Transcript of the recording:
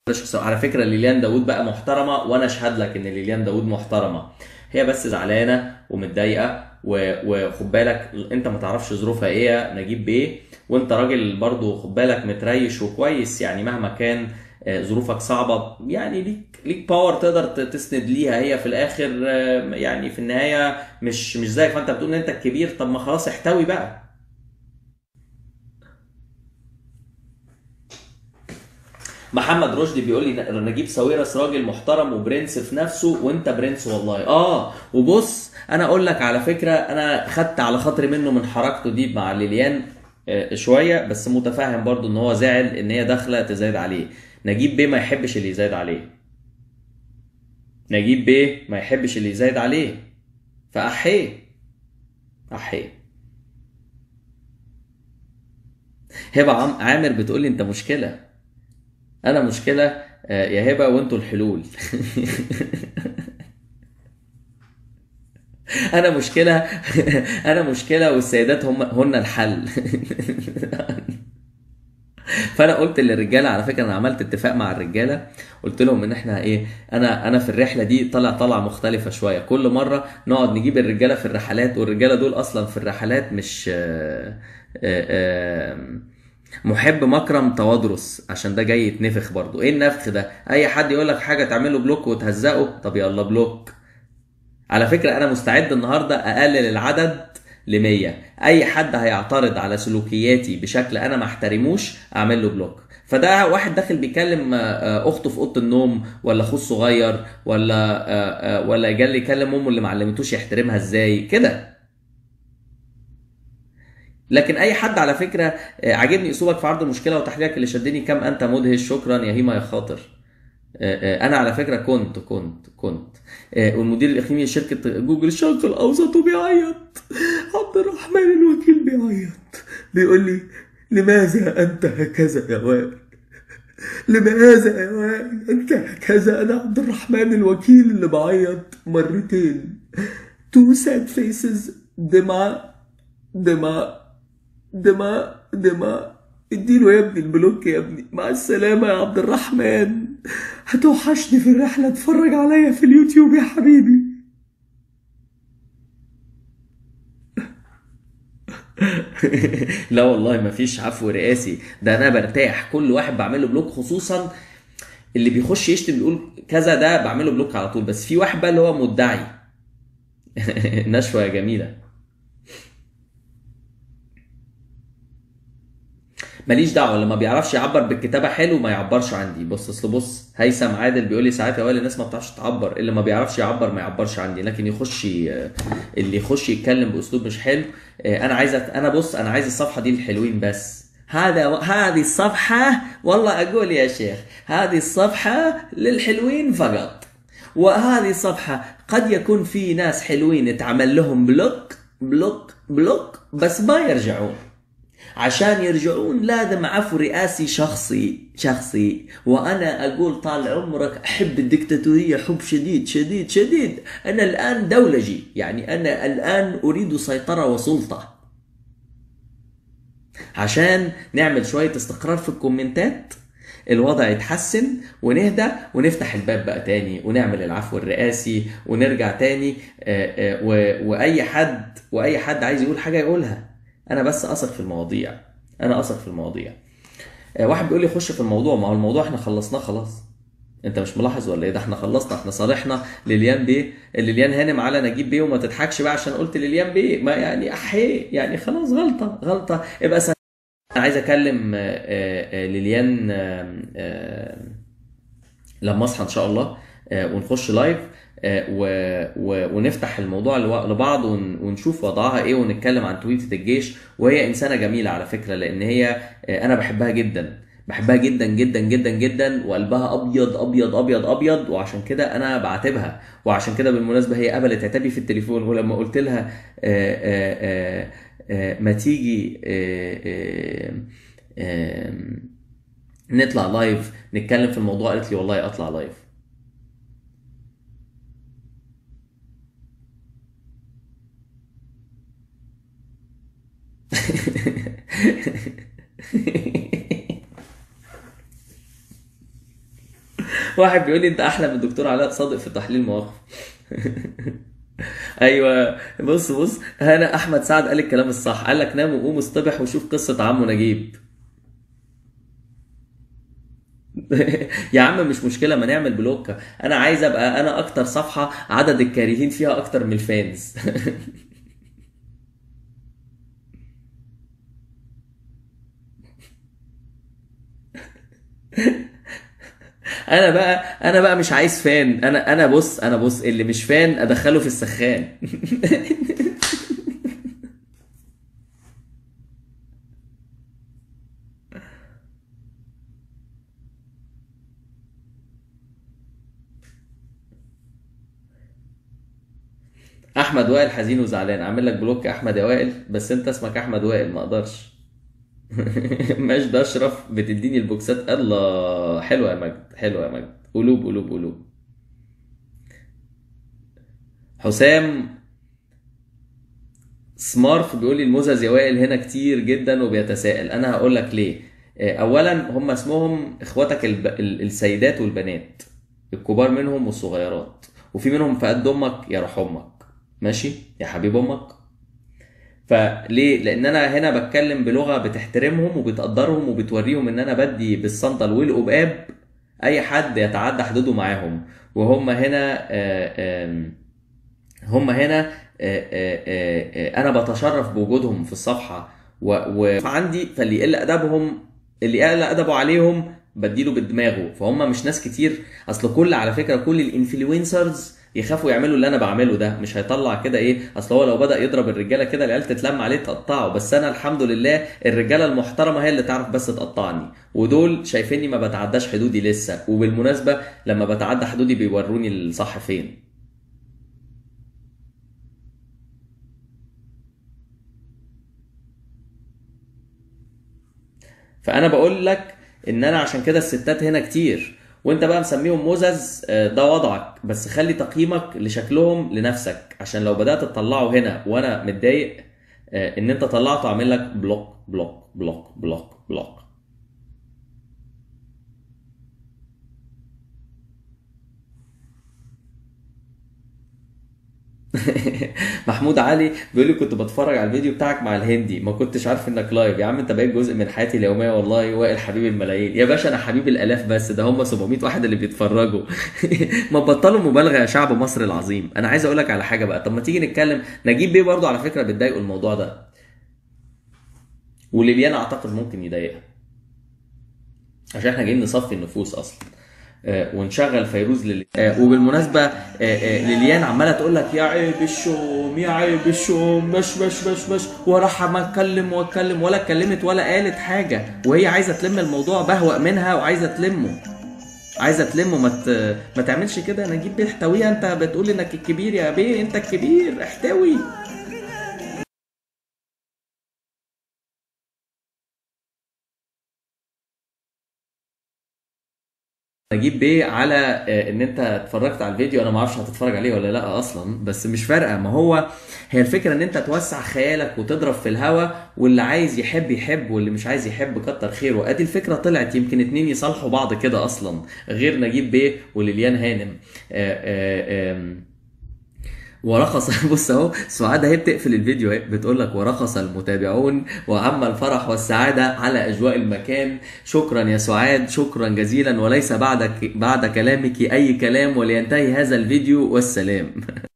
على فكره ليليان داوود بقى محترمه وانا اشهد لك ان ليليان داوود محترمه هي بس زعلانه ومتضايقه و- وخد بالك انت ما تعرفش ظروفها ايه يا نجيب بيه وانت راجل برضو خد بالك متريش وكويس يعني مهما كان آه، ظروفك صعبه يعني ليك ليك باور تقدر ت- تسند ليها هي في الاخر آه، يعني في النهايه مش مش زيك فانت بتقول ان انت الكبير طب ما خلاص احتوي بقى محمد رشدي بيقول لي نجيب ساويرس راجل محترم وبرنس في نفسه وانت برنس والله اه وبص انا اقول لك على فكره انا خدت على خاطري منه من حركته دي مع ليليان آه، شويه بس متفاهم برضو ان هو زعل ان هي داخله تزايد عليه نجيب بيه ما يحبش اللي يزايد عليه نجيب بيه ما يحبش اللي يزايد عليه فاحيه احيه هبه عم- عامر بتقول لي انت مشكله انا مشكله آه، يا هبه وانتوا الحلول انا مشكله انا مشكله والسيدات هم هن الحل فانا قلت للرجاله على فكره انا عملت اتفاق مع الرجاله قلت لهم ان احنا ايه انا انا في الرحله دي طلع طلعه مختلفه شويه كل مره نقعد نجيب الرجاله في الرحلات والرجاله دول اصلا في الرحلات مش آه، آه، آه، محب مكرم توادرس عشان ده جاي يتنفخ برضو ايه النفخ ده اي حد يقول لك حاجه تعمله بلوك وتهزقه طب يلا بلوك على فكره انا مستعد النهارده اقلل العدد ل 100 اي حد هيعترض على سلوكياتي بشكل انا ما احترموش اعمل له بلوك فده واحد داخل بيكلم آه، آه، اخته في اوضه النوم ولا اخوه الصغير ولا آه، آه، ولا جاي يكلم امه اللي ما علمتوش يحترمها ازاي كده لكن اي حد على فكره آه، عاجبني اسلوبك في عرض المشكله وتحليلك اللي شدني كم انت مدهش شكرا يا هيما يا خاطر آه، آه، انا على فكره كنت كنت كنت آه، والمدير الاقليمي لشركه جوجل الشرق الاوسط وبيعيط عبد الرحمن الوكيل بيعيط بيقول لي لماذا انت هكذا يا وائل لماذا يا وائل انت هكذا انا عبد الرحمن الوكيل اللي بعيط مرتين تو ساد فيسز دمعة دمعة دماء دماء اديله يا ابني البلوك يا ابني مع السلامة يا عبد الرحمن هتوحشني في الرحلة اتفرج عليا في اليوتيوب يا حبيبي لا والله مفيش عفو رئاسي ده انا برتاح كل واحد بعمله بلوك خصوصا اللي بيخش يشتم بيقول كذا ده بعمله بلوك على طول بس في واحد بقى اللي هو مدعي نشوة يا جميلة ماليش دعوه اللي ما بيعرفش يعبر بالكتابه حلو ما يعبرش عندي بص اصل بص هيثم عادل بيقول لي ساعات يا وائل الناس ما بتعرفش تعبر اللي ما بيعرفش يعبر ما يعبرش عندي لكن يخش ي- اللي يخش يتكلم باسلوب مش حلو آه، انا عايز أت- انا بص انا عايز الصفحه دي الحلوين بس هذا هذه الصفحه والله اقول يا شيخ هذه الصفحه للحلوين فقط وهذه الصفحة قد يكون في ناس حلوين اتعمل لهم بلوك بلوك بلوك بس ما يرجعون عشان يرجعون لازم عفو رئاسي شخصي شخصي وانا اقول طال عمرك احب الدكتاتوريه حب شديد شديد شديد انا الان دولجي يعني انا الان اريد سيطره وسلطه عشان نعمل شويه استقرار في الكومنتات الوضع يتحسن ونهدى ونفتح الباب بقى تاني ونعمل العفو الرئاسي ونرجع تاني آه، آه، و- واي حد واي حد عايز يقول حاجه يقولها انا بس اثق في المواضيع انا اثق في المواضيع آه، واحد بيقول لي خش في الموضوع ما هو الموضوع احنا خلصناه خلاص انت مش ملاحظ ولا ايه ده احنا خلصنا احنا صالحنا لليان بيه لليان هانم على نجيب بيه وما تضحكش بقى عشان قلت لليان بيه ما يعني احيه يعني خلاص غلطه غلطه ابقى سن... انا عايز اكلم آه، آه، آه، لليان آه، آه، لما اصحى ان شاء الله آه، ونخش لايف آه، و- و- ونفتح الموضوع لو- لبعض ون- ونشوف وضعها ايه ونتكلم عن تويتة الجيش وهي انسانه جميله على فكره لان هي آه، انا بحبها جدا بحبها جدا جدا جدا جدا وقلبها ابيض ابيض ابيض ابيض وعشان كده انا بعاتبها وعشان كده بالمناسبه هي قبلت عتابي في التليفون ولما قلت لها آه، آه، آه، آه، ما تيجي آه، آه، آه، نطلع لايف نتكلم في الموضوع قالت لي والله اطلع لايف واحد بيقول لي انت احلى من الدكتور علاء صادق في تحليل مواقف ايوه بص بص هنا احمد سعد قال الكلام الصح قال لك نام وقوم اصطبح وشوف قصه عمو نجيب يا عم مش مشكله ما نعمل بلوك انا عايز ابقى انا اكتر صفحه عدد الكارهين فيها اكتر من الفانز انا بقى انا بقى مش عايز فان انا انا بص انا بص اللي مش فان ادخله في السخان احمد وائل حزين وزعلان اعمل لك بلوك يا احمد يا وائل بس انت اسمك احمد وائل ما اقدرش مجد اشرف بتديني البوكسات الله حلوه يا مجد حلوه يا مجد قلوب قلوب قلوب حسام سمارف بيقول لي المزز يا وائل هنا كتير جدا وبيتساءل انا هقول لك ليه آه، اولا هم اسمهم اخواتك الب... ال- السيدات والبنات الكبار منهم والصغيرات وفي منهم في قد امك يا روح امك ماشي يا حبيب امك فليه؟ لأن أنا هنا بتكلم بلغة بتحترمهم وبتقدرهم وبتوريهم إن أنا بدي بالصندل والقباب أي حد يتعدى حدوده معاهم وهم هنا آه، آم، هم هنا آه، آه، آه، آه، أنا بتشرف بوجودهم في الصفحة وعندي فاللي يقل أدبهم اللي يقل أدبه عليهم بديله بدماغه فهم مش ناس كتير أصل كل على فكرة كل الانفلونسرز يخافوا يعملوا اللي انا بعمله ده مش هيطلع كده ايه اصل هو لو بدا يضرب الرجاله كده العيال تتلم عليه تقطعه بس انا الحمد لله الرجاله المحترمه هي اللي تعرف بس تقطعني ودول شايفيني ما بتعداش حدودي لسه وبالمناسبه لما بتعدى حدودي بيوروني الصح فين فانا بقول لك ان انا عشان كده الستات هنا كتير وانت بقى مسميهم مزز آه، ده وضعك بس خلي تقييمك لشكلهم لنفسك عشان لو بدات تطلعه هنا وانا متضايق آه، ان انت طلعته اعمل لك بلوك بلوك بلوك بلوك بلوك محمود علي بيقول لي كنت بتفرج على الفيديو بتاعك مع الهندي ما كنتش عارف انك لايف يا عم انت بقيت جزء من حياتي اليوميه والله وائل حبيب الملايين يا باشا انا حبيب الالاف بس ده هم 700 واحد اللي بيتفرجوا ما تبطلوا مبالغه يا شعب مصر العظيم انا عايز اقول لك على حاجه بقى طب ما تيجي نتكلم نجيب بيه برضو على فكره بتضايقوا الموضوع ده وليليان اعتقد ممكن يضايقها عشان احنا جايين نصفي النفوس اصلا آه، ونشغل فيروز للي آه، وبالمناسبه آه، آه، ليليان عماله تقول لك يا عيب الشوم يا عيب الشوم مش مش مش مش وراح ما اتكلم واتكلم ولا اتكلمت ولا قالت حاجه وهي عايزه تلم الموضوع بهوأ منها وعايزه تلمه عايزه تلمه ما ت... ما تعملش كده نجيب بيه احتويها انت بتقول انك الكبير يا بيه انت الكبير احتوي نجيب بيه على آه، ان انت اتفرجت على الفيديو انا ما اعرفش هتتفرج عليه ولا لا اصلا بس مش فارقه ما هو هي الفكره ان انت توسع خيالك وتضرب في الهوا واللي عايز يحب يحب واللي مش عايز يحب كتر خيره ادي الفكره طلعت يمكن اتنين يصالحوا بعض كده اصلا غير نجيب بيه وليليان هانم آه، آه، آم، ورخص بص اهو سعاد اهي بتقفل الفيديو اهي بتقول لك ورخص المتابعون وعم الفرح والسعاده على اجواء المكان شكرا يا سعاد شكرا جزيلا وليس بعد بعد كلامك اي كلام ولينتهي هذا الفيديو والسلام